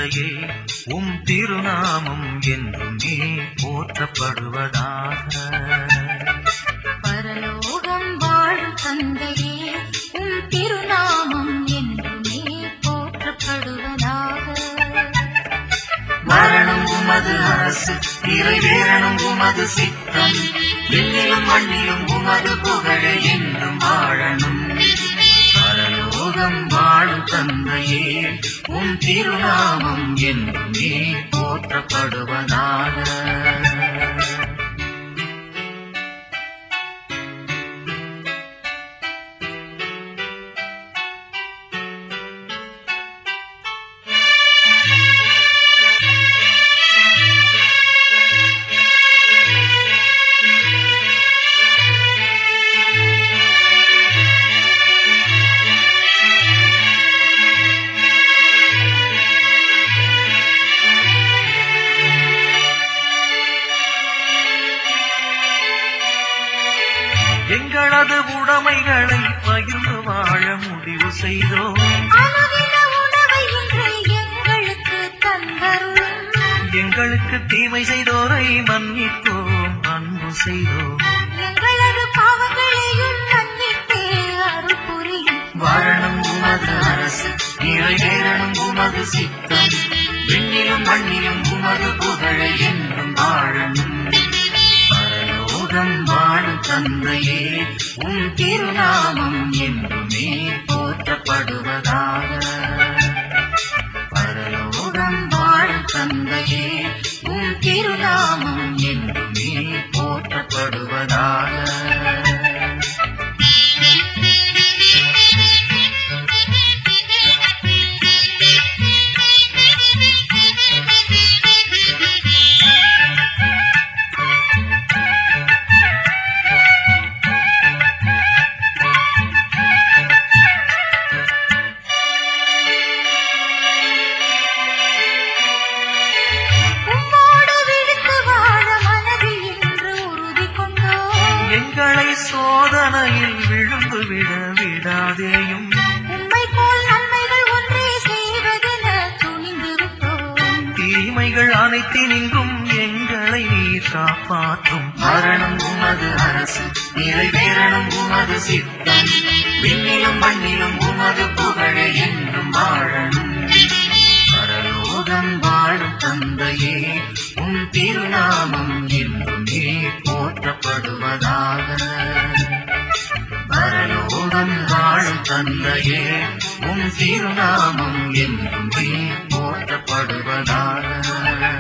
தந்தையே உம் திருநாமம் என்றுமே போற்றப்படுவதாக பரலோகம் வாழும் தந்தையே உம் திருநாமம் என்றுமே போற்றப்படுவதாக மரணம் உமது அரசு நிறைவேறணும் உமது சித்தம் விண்ணிலும் மண்ணிலும் உமது புகழ என்றும் வாழணும் பரலோகம் வாழும் தந்தையே உம் திருநாமம் என்றுமே போற்றப்படுவதாக எங்களது உடைமைகளை பகிர்ந்து வாழ முடிவு செய்தோம் அணுகின உணவை இன்று எங்களுக்கு தந்தருளும் எங்களுக்கு தீமை செய்தோரை மன்னிப்போம் அன்பு செய்தோம் எங்களது பாவங்களையும் மன்னித்தே அருள் புரியும் வாழணும் உமது அரசு நிறைவேறணும் உமது சித்தம் விண்ணிலும் மண்ணிலும் உமது புகழ என்றும் வாழணும் பரலோகம் வாழும் தந்தையே உம் திருநாமம் என்றுமே போற்றப்படுவதாக பரலோகம் வாழும் தந்தையே உம் திருநாமம் என்றுமே போற்றப்படுவதாக உம்மோடு விழுந்து வாழ மனதில் இன்று உறுதி கொண்டோம் எங்களை சோதனையில் விழுந்து விட விடாதேயும் உம்மை போல் நன்மைகள் ஒன்றே செய்வதென துணிந்திருப்போம் தீமைகள் அனைத்தினின்றும் எங்களை நீர் காப்பாற்றும் மரணம் உமது அரசு நிறைவேறணும் உமது சித்தம் விண்ணிலும் மண்ணிலும் உமது புகழ என்றும் வாழணும் பரலோகம் வாழும் தந்தையே உம் திருநாமம் என்றுமே போற்றப்படுவதாக பரலோகம் வாழும் தந்தையே உம் திருநாமம் என்றுமே போற்றப்படுவதாக